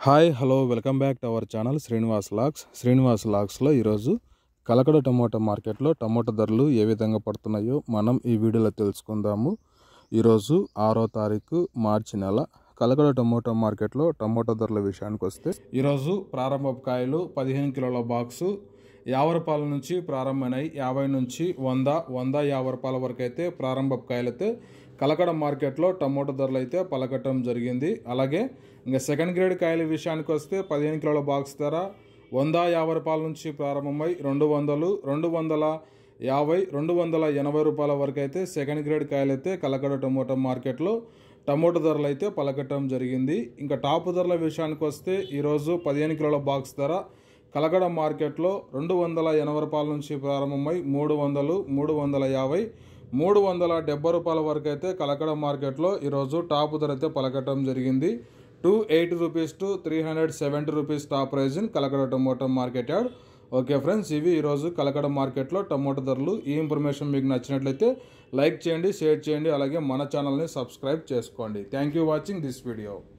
hi hello welcome back to our channel Srinivas vlogs శ్రీనివాస్ లాక్స్లో ఈరోజు కలకడ టమోటా మార్కెట్లో టమోటా ధరలు ఏ విధంగా పడుతున్నాయో మనం ఈ వీడియోలో తెలుసుకుందాము ఈరోజు ఆరో తారీఖు మార్చి నెల కలకడ టమోటా మార్కెట్లో టమోటా ధరల విషయానికి వస్తే ఈరోజు ప్రారంభ కాయలు పదిహేను కిలోల బాక్సు యాభై రూపాయల నుంచి ప్రారంభమైనాయి యాభై నుంచి వంద వంద యాభై రూపాయల వరకు అయితే ప్రారంభ కాయలైతే కలకడ మార్కెట్లో టమోటా ధరలు అయితే పలకటం జరిగింది అలాగే ఇంకా సెకండ్ గ్రేడ్ కాయల విషయానికి వస్తే పదిహేను కిలోల బాక్స్ ధర వంద యాభై రూపాయల నుంచి ప్రారంభమై రెండు వందలు రెండు వందల యాభై రెండు వందల ఎనభై రూపాయల వరకు అయితే సెకండ్ గ్రేడ్ కాయలు అయితే కలకడ టమోటా మార్కెట్లో టమోటా ధరలు అయితే పలకటం జరిగింది ఇంకా టాప్ ధరల విషయానికి వస్తే ఈరోజు పదిహేను కిలోల బాక్స్ ధర కలకడ మార్కెట్లో రెండు వందల ఎనభై రూపాయల నుంచి ప్రారంభమై మూడు వందలు మూడు వందల యాభై మూడు వందల డెబ్బై రూపాయల వరకు అయితే కలకడ మార్కెట్లో ఈరోజు టాప్ ధర అయితే పలకటం జరిగింది two eighty rupees to three hundred seventy rupees top price in Kalakada tomato market yard okay friends ఇవి ఈరోజు కలకడ మార్కెట్లో టమోటా ధరలు ఈ ఇన్ఫర్మేషన్ మీకు నచ్చినట్లయితే లైక్ చేయండి షేర్ చేయండి అలాగే మన ఛానల్ని సబ్స్క్రైబ్ చేసుకోండి thank you watching this video